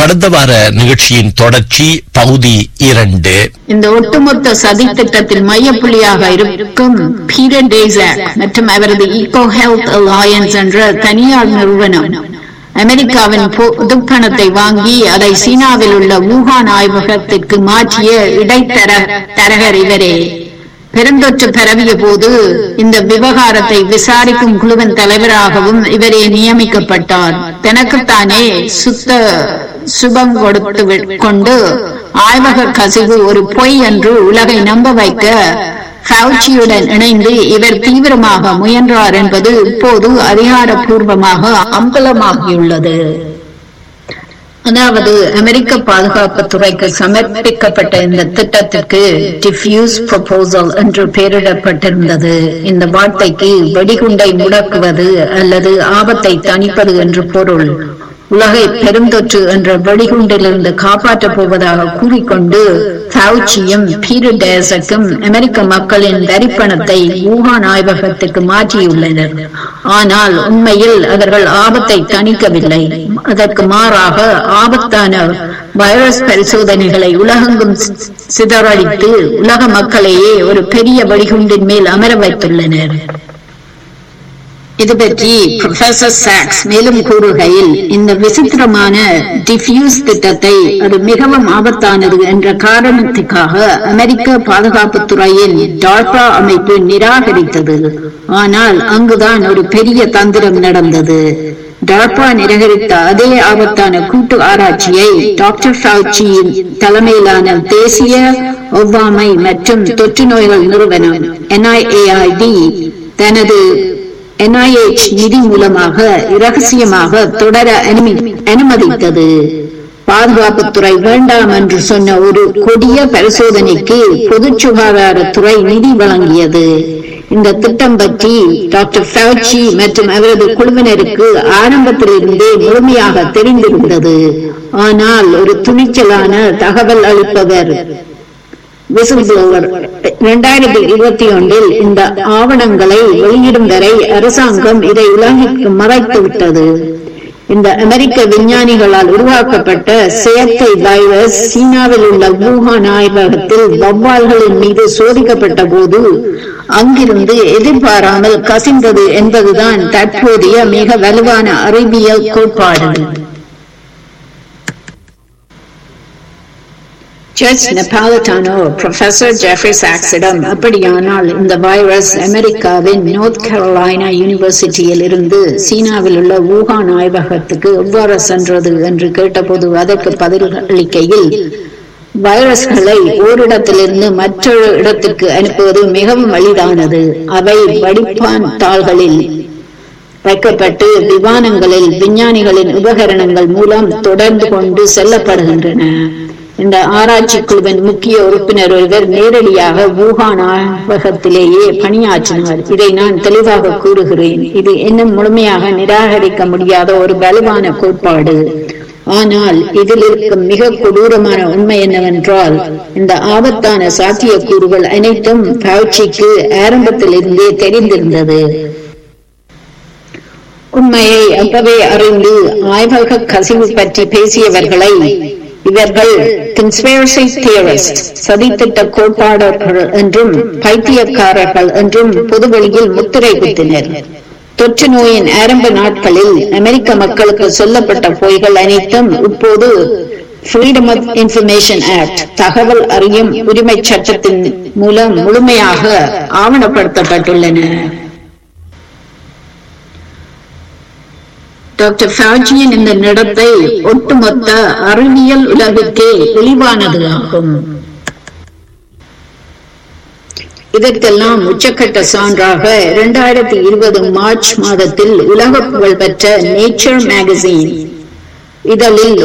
கடந்த வார நிகழ்ச்சியின் தொடர்ச்சி பகுதி இரண்டு இந்த ஒட்டுமொத்த சதி திட்டத்தில் மையப்புள்ளியாக இருக்கும் பீட்டர் டேசாக் மற்றும் அவரது ஈகோ ஹெல்த் அலையன்ஸ் என்ற தனியார் நிறுவனம் அமெரிக்காவின் பொதுப்பணத்தை வாங்கி அதை சீனாவில் உள்ள வூகான் ஆய்வகத்திற்கு மாற்றிய இடைத்தர தரகர் இவரே பெருந்தொற்று பரவிய போது இந்த விவகாரத்தை விசாரிக்கும் குழுவின் தலைவராகவும் இவரே நியமிக்கப்பட்டார் தனக்குத்தானே சுத்த சுபம் கொடுத்து வி- கொண்டு ஆய்வக கசிவு ஒரு பொய் என்று உலகை நம்ப வைக்க ஃபவுச்சியுடன் இணைந்து இவர் தீவிரமாக முயன்றார் என்பது இப்போது அதிகாரப்பூர்வமாக அம்பலமாகியுள்ளது அதாவது அமெரிக்க பாதுகாப்பு துறைக்கு சமர்ப்பிக்கப்பட்ட இந்த திட்டத்திற்கு டிஃப்யூஸ் ப்ரொபோசல் என்று பெயரிடப்பட்டிருந்தது இந்த வார்த்தைக்கு வெடிகுண்டை முடக்குவது அல்லது ஆபத்தை தணிப்பது என்று பொருள் உலகை பெருந்தொற்று என்ற வெடிகுண்டிலிருந்து காப்பாற்றப் போவதாக கூறிக்கொண்டு ஃபவுச்சியும் பீட்டர் டேசக்கும் அமெரிக்க மக்களின் வரிப்பணத்தை வூகான் ஆய்வகத்துக்கு மாற்றியுள்ளனர் ஆனால் உண்மையில் அவர்கள் ஆபத்தை தணிக்கவில்லை அதற்கு மாறாக ஆபத்தான வைரஸ் பரிசோதனைகளை உலகெங்கும் சி- சிதறடித்து உலக மக்களையே ஒரு பெரிய வெடிகுண்டின் மேல் அமர வைத்துள்ளனர் இது பற்றி ப்ரொஃபசர் சாக்ஸ் மேலும் கூறுகையில் இந்த விசித்திரமான டிஃப்யூஸ் திட்டத்தை அது மிகவும் ஆபத்தானது என்ற காரணத்துக்காக அமெரிக்க பாதுகாப்புத் துறையின் டால்பா அமைப்பு நிராகரித்தது ஆனால் அங்குதான் ஒரு பெரிய தந்திரம் நடந்தது டால்பா நிராகரித்த அதே ஆபத்தான கூட்டு ஆராய்ச்சியை டாக்டர் ஃபவுச்சியின் தலைமையிலான தேசிய ஒவ்வாமை மற்றும் தொற்று நோய்கள் நிறுவனம் NIAID தனது NIH நிதி மூலமாக இரகசியமாக தொடர அனுமதி- அனுமதித்தது பாதுகாப்புத்துறை வேண்டாம் என்று சொன்ன ஒரு கொடிய பரிசோதனைக்கு பொது சுகாதாரத்துறை நிதி வழங்கியது இந்த திட்டம் பற்றி டாக்டர் ஃபவுச்சி மற்றும் அவரது குழுவினருக்கு ஆரம்பத்திலிருந்தே முழுமையாக தெரிந்திருந்தது ஆனால் ஒரு துணிச்சலான தகவல் அளிப்பவர் விசில்புளோவர் இரண்டாயிரத்தி இருபத்தி ஒன்றில் இந்த ஆவணங்களை வெளியிடும் வரை அரசாங்கம் இதை உலகிற்கு மறைத்து விட்டது இந்த அமெரிக்க விஞ்ஞானிகளால் உருவாக்கப்பட்ட செயற்கை வைரஸ் சீனாவில் உள்ள வூஹான் ஆய்வகத்தில் வவ்வால்களின் மீது சோதிக்கப்பட்ட போது அங்கிருந்து எதிர்பாராமல் கசிந்தது என்பதுதான் தற்போதைய மிக வலுவான அறிவியல் கோட்பாடு ஜட்ஜ் நெபாலட்டானோ ப்ரொஃபசர் ஜெஃப்ரி சாக்ஸிடம் அப்படியானால் இந்த வைரஸ் அமெரிக்காவின் நார்த் கரோலைனா யூனிவர்சிட்டியில் இருந்து சீனாவில் உள்ள வூகான் ஆய்வகத்துக்கு எவ்வாறு சென்றது என்று கேட்டபோது அதற்கு பதிலளிக்கையில் வைரஸ்களை ஓரிடத்திலிருந்து மற்றொரு இடத்திற்கு அனுப்புவது மிகவும் எளிதானது அவை வடிப்பான் தாள்களில் வைக்கப்பட்டு விமானங்களில் விஞ்ஞானிகளின் உபகரணங்கள் மூலம் தொடர்ந்து கொண்டு செல்லப்படுகின்றன இந்த ஆராய்ச்சி குழுவின் முக்கிய உறுப்பினர் ஒருவர் நேரடியாக வூகான் ஆய்வகத்திலேயே பணியாற்றினார் இதை நான் தெளிவாக கூறுகிறேன் இது இன்னும் முழுமையாக நிராகரிக்க முடியாத ஒரு வலுவான கோட்பாடு ஆனால் இதில் இருக்கும் மிக கொடூரமான உண்மை என்னவென்றால் இந்த ஆபத்தான சாத்தியக்கூறுகள் அனைத்தும் பவுச்சிக்கு ஆரம்பத்திலிருந்தே தெரிந்திருந்தது உண்மையை அப்பவே அறிந்து ஆய்வக கசிவு பற்றி பேசியவர்களை இவர்கள் conspiracy theorist சதித்திட்ட கோட்பாடர்கள் என்றும் பைத்தியக்காரர்கள் என்றும் பொதுவெளியில் முத்திரை குத்தினர் தொற்று நோயின் ஆரம்ப நாட்களில் அமெரிக்க மக்களுக்கு சொல்லப்பட்ட பொய்கள் அனைத்தும் இப்போது ஃப்ரீடம் ஆஃப் இன்ஃபர்மேஷன் ஆக்ட் தகவல் அறியும் உரிமை சட்டத்தின் மூலம் முழுமையாக ஆவணப்படுத்தப்பட்டுள்ளன டாக்டர் ஃபவுச்சியின் இந்த நடத்தை ஒட்டுமொத்த அறிவியல் உலகுக்கே இழிவானது ஆகும் இதற்கெல்லாம் உச்சக்கட்ட சான்றாக இரண்டாயிரத்தி இருபது மார்ச் மாதத்தில் உலக புகழ்பெற்ற நேச்சர் மேகசின் இதழில்